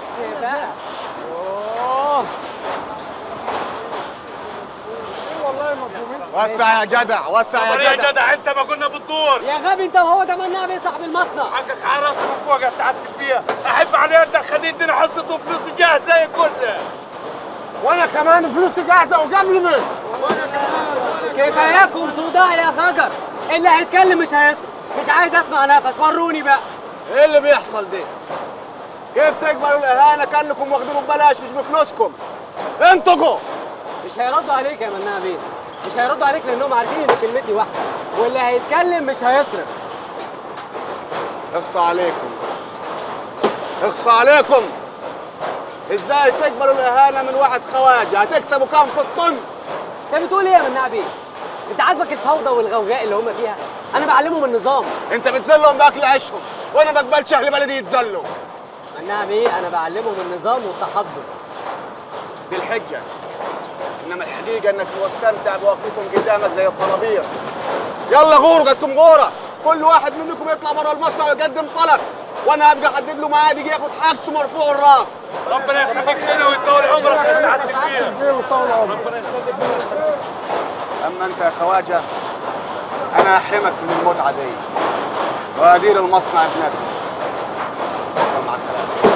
بقى اوه وسع يا جدع وسع طب يا يا جدع جدع انت ما قلنا بالدور يا غبي انت وهو ده مناع بيه صاحب المصنع حقك على راسي من فوق يا سعاده البيئه احب عليه تدخلني يدينا حصته وفلوسه جاهز زي الكل وانا كمان فلوسي جاهزه وقبل من كفاياكم صداع يا خجر اللي هيتكلم مش هيسمع مش عايز اسمع نفس وروني بقى ايه اللي بيحصل ده كيف تقبلوا الاهانه كانكم واخدينه ببلاش مش بفلوسكم انطقوا مش هيردوا عليك يا مناع بيه مش هيردوا عليك لانهم عارفين ان كلمتي واحده واللي هيتكلم مش هيصرف اخصى عليكم اخصى عليكم ازاي تقبلوا الاهانه من واحد خواجه هتكسبوا كام في الطن انت بتقول ايه يا مناع بيه انت عاجبك الفوضى والغوغاء اللي هم فيها انا بعلمهم النظام انت بتذلهم باكل عيشهم وانا ما بقبلش اهل بلدي يتذلوا مناع بيه انا بعلمهم النظام والتحضر دي الحجه انما الحقيقه انك مستمتع بوقفتهم قدامك زي الطلبير يلا غوروا قدكم غوره كل واحد منكم يطلع بره المصنع ويقدم طلب وانا ابقى احدد له ميعاد يجي ياخد حاجته مرفوع الراس ربنا يخليك لنا ويطول عمرك يا سعاده البيئه اما انت يا خواجه انا احرمك من المتعه دي وادير المصنع بنفسي يلا مع السلامه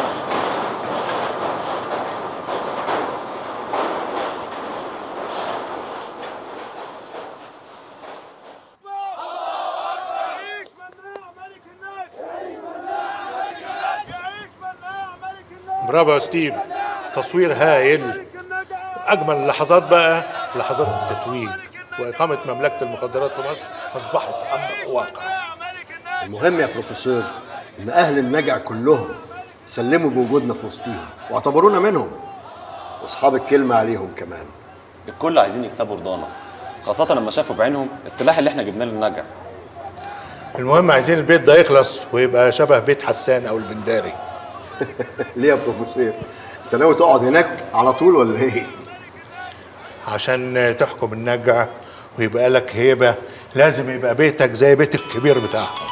برافو يا ستيف تصوير هايل اجمل اللحظات بقى لحظات التتويج واقامه مملكه المخدرات في مصر اصبحت امر واقع المهم يا بروفيسور ان اهل النجع كلهم سلموا بوجودنا في وسطيهم واعتبرونا منهم واصحاب الكلمه عليهم كمان الكل عايزين يكسبوا رضانا خاصة لما شافوا بعينهم السلاح اللي احنا جبناه للنجع المهم عايزين البيت ده يخلص ويبقى شبه بيت حسان او البنداري ليه يا بروفيسور انت ناوي تقعد هناك على طول ولا ايه عشان تحكم النجع ويبقى لك هيبه لازم يبقى بيتك زي بيت الكبير بتاعهم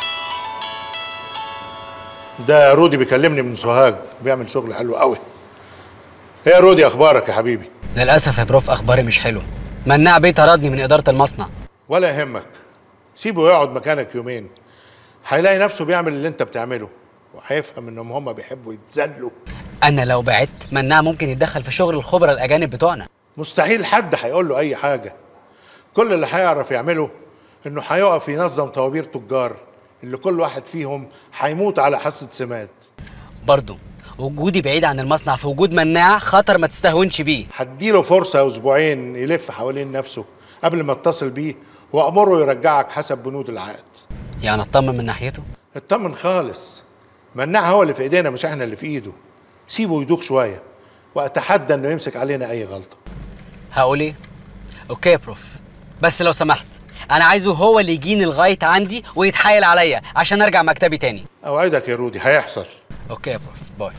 ده رودي بيكلمني من سوهاج بيعمل شغل حلو قوي ايه يا رودي اخبارك يا حبيبي للأسف يا بروف أخباري مش حلوة مناع بيه طردني من إدارة المصنع ولا يهمك سيبه يقعد مكانك يومين هيلاقي نفسه بيعمل اللي انت بتعمله وهيفهم انهم هم بيحبوا يتذلوا أنا لو بعدت مناع ممكن يتدخل في شغل الخبراء الأجانب بتوعنا مستحيل حد هيقول له اي حاجه كل اللي هيعرف يعمله انه هيقف ينظم طوابير تجار اللي كل واحد فيهم هيموت على حاسه سماد برضه وجودي بعيد عن المصنع في وجود مناع خطر ما تستهونش بيه هديله فرصه اسبوعين يلف حوالين نفسه قبل ما اتصل بيه وامره يرجعك حسب بنود العقد يعني اطمن من ناحيته اطمن خالص مناع هو اللي في ايدينا مش احنا اللي في ايده سيبه يدوخ شويه واتحدى انه يمسك علينا اي غلطه هقول ايه اوكي يا بروف بس لو سمحت انا عايزه هو اللي يجيني لغايه عندي ويتحايل عليا عشان ارجع مكتبي تاني اوعدك يا رودي هيحصل اوكي يا بروف باي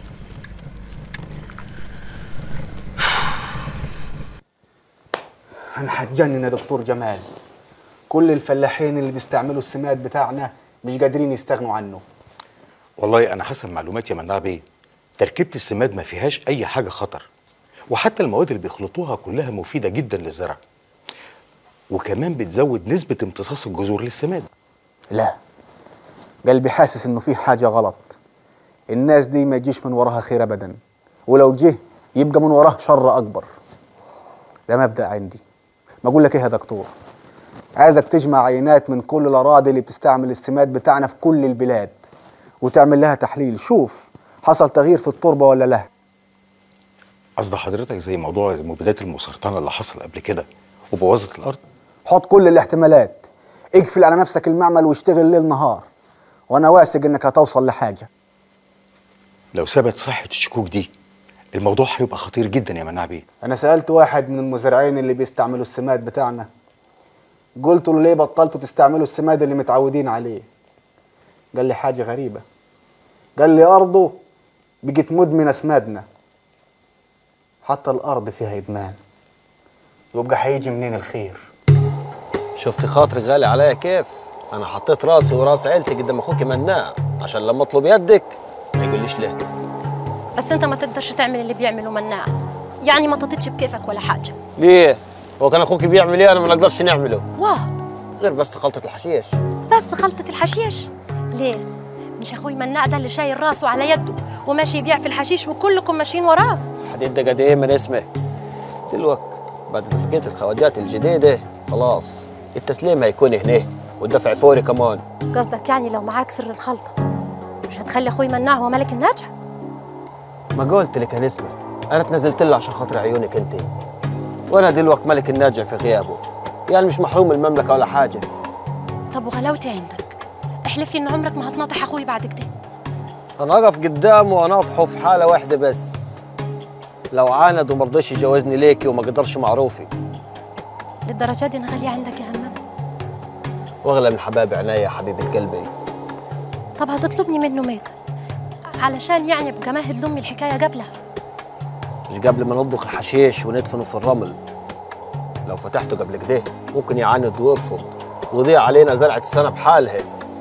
انا هتجنن يا دكتور جمال كل الفلاحين اللي بيستعملوا السماد بتاعنا مش قادرين يستغنوا عنه والله انا حسب معلوماتي يا مناع بيه تركيبه السماد ما فيهاش اي حاجه خطر وحتى المواد اللي بيخلطوها كلها مفيده جدا للزرع وكمان بتزود نسبه امتصاص الجذور للسماد لا قلبي حاسس انه في حاجه غلط الناس دي ما يجيش من وراها خير ابدا ولو جه يبقى من وراه شر اكبر ده مبدا عندي ما اقول لك ايه يا دكتور عايزك تجمع عينات من كل الاراضي اللي بتستعمل السماد بتاعنا في كل البلاد وتعمل لها تحليل شوف حصل تغيير في التربه ولا لا قصد حضرتك زي موضوع المبيدات المسرطنه اللي حصل قبل كده وبوظت الارض حط كل الاحتمالات اقفل على نفسك المعمل واشتغل ليل نهار وانا واثق انك هتوصل لحاجه لو ثبت صحه الشكوك دي الموضوع هيبقى خطير جدا يا مناع بيه انا سالت واحد من المزارعين اللي بيستعملوا السماد بتاعنا قلت له ليه بطلتوا تستعملوا السماد اللي متعودين عليه قال لي حاجه غريبه قال لي ارضه بقت مدمنه سمادنا حتى الارض فيها ادمان يبقى هيجي منين الخير شفت خاطرك غالي عليا كيف انا حطيت راسي وراس عيلتي قدام اخوك مناع عشان لما اطلب يدك ما يقوليش ليه بس انت ما تقدرش تعمل اللي بيعمله مناع يعني ما تطيتش بكيفك ولا حاجه ليه هو كان اخوك بيعمل ايه انا ما نقدرش نعمله واه غير بس خلطه الحشيش بس خلطة الحشيش ليه؟ مش اخوي مناع ده اللي شايل راسه على يده وماشي يبيع في الحشيش وكلكم ماشيين وراه الحديد ده قد ايه من اسمه دلوقتي بعد اتفاقية الخواجات الجديدة خلاص التسليم هيكون هنا والدفع فوري كمان قصدك يعني لو معاك سر الخلطة مش هتخلي اخوي مناع هو ملك الناجح ما قلت لك يا نسمة انا تنزلت له عشان خاطر عيونك انت وانا دلوقتي ملك الناجع في غيابه يعني مش محروم من المملكة ولا حاجة طب وغلاوتي عندك احلف لي ان عمرك ما هتناطح اخوي بعد كده انا اقف قدامه واناطحه في حالة واحدة بس لو عاند وما رضيش يجوزني ليكي وما قدرش معروفي للدرجة دي انا غالية عندك يا همام واغلى من حباب عينيا يا حبيبة قلبي طب هتطلبني منه ميتة علشان يعني ابقى مهد لامي الحكاية قبلها مش قبل ما نطبخ الحشيش وندفنه في الرمل لو فتحته قبل كده ممكن يعاند ويرفض ويضيع علينا زرعة السنة بحالها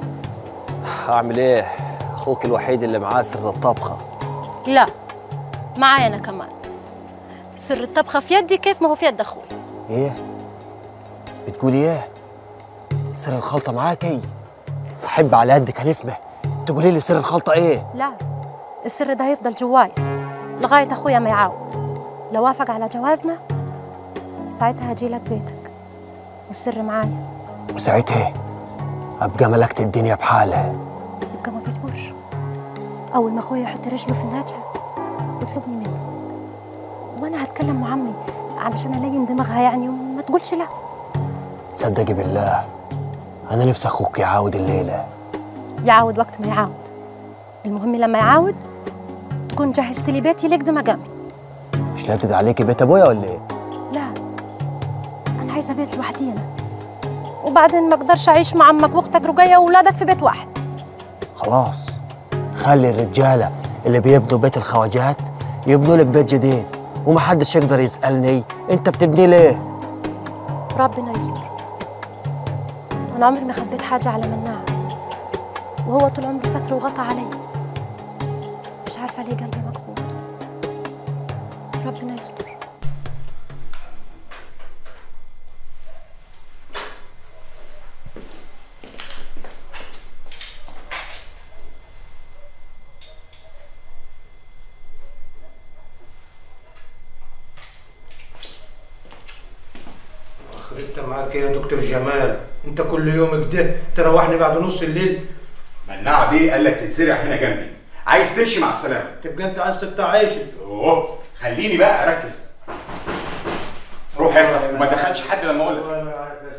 أعمل إيه؟ أخوك الوحيد اللي معاه سر الطبخة لا معايا انا كمان سر الطبخة في يدي كيف ما هو في يد اخوي إيه؟ بتقولي إيه؟ سر الخلطة معاكي أحب على قدك هنسمة تقولي لي سر الخلطة إيه؟ لا السر ده هيفضل جواي لغاية اخويا ما يعاود لو وافق على جوازنا ساعتها هجيلك بيتك والسر معايا وساعتها أبقى ملكت الدنيا بحالها يبقى ما تصبرش أول ما أخويا يحط رجله في الناجع اطلبني منه وأنا هتكلم مع عمي علشان ألين دماغها يعني وما تقولش لا تصدقي بالله أنا نفسي أخوك يعاود الليلة يعاود وقت ما يعاود المهم لما يعاود تكون جهزت لي بيت يليق بمقامي مش لاتد عليكي بيت أبويا ولا إيه؟ لا أنا عايزة بيت لوحدي أنا وبعدين ما أقدرش أعيش مع عمك وأختك رقية وأولادك في بيت واحد خلاص خلي الرجالة اللي بيبنوا بيت الخواجات يبنوا لك بيت جديد ومحدش يقدر يسألني أنت بتبني ليه؟ ربنا يستر أنا عمري ما خبيت حاجة على مناع وهو طول عمره ستر وغطى علي مش عارفة ليه قلبي مكبوت ربنا يستر انت معاك ايه يا دكتور جمال انت كل يوم كده تروحني بعد نص الليل مناع بيه قال لك تتزرع هنا جنبي عايز تمشي مع السلامه تبقى انت عايز تقطع عيشي اوه خليني بقى اركز روح افتح وما تدخلش حد لما اقول لك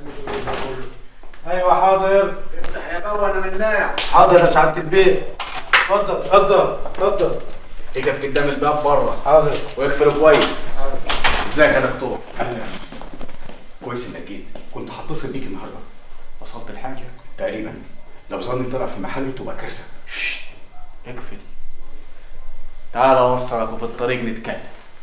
ايوه حاضر افتح يا بابا انا مناع حاضر يا سعاده البيت اتفضل اتفضل اتفضل اقف قدام الباب بره حاضر واقفله كويس ازيك يا دكتور اهلا كويس انك جيت كنت هتصل بيك النهارده وصلت الحاجه تقريبا لو ظني طلع في محله تبقى كارثه ششت اقفل تعال اوصلك وفي الطريق نتكلم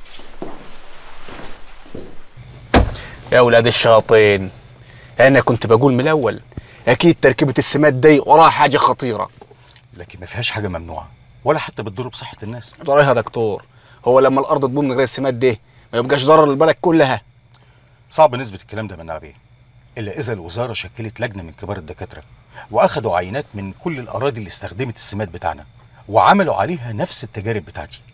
يا ولاد الشياطين انا كنت بقول من الاول اكيد تركيبه السمات دي وراها حاجه خطيره لكن ما فيهاش حاجه ممنوعه ولا حتى بتضر بصحه الناس ضرر يا دكتور هو لما الارض تبوظ من غير السمات دي ما يبقاش ضرر للبلد كلها صعب نثبت الكلام ده منع بيه الا اذا الوزاره شكلت لجنه من كبار الدكاتره واخدوا عينات من كل الاراضي اللي استخدمت السمات بتاعنا وعملوا عليها نفس التجارب بتاعتي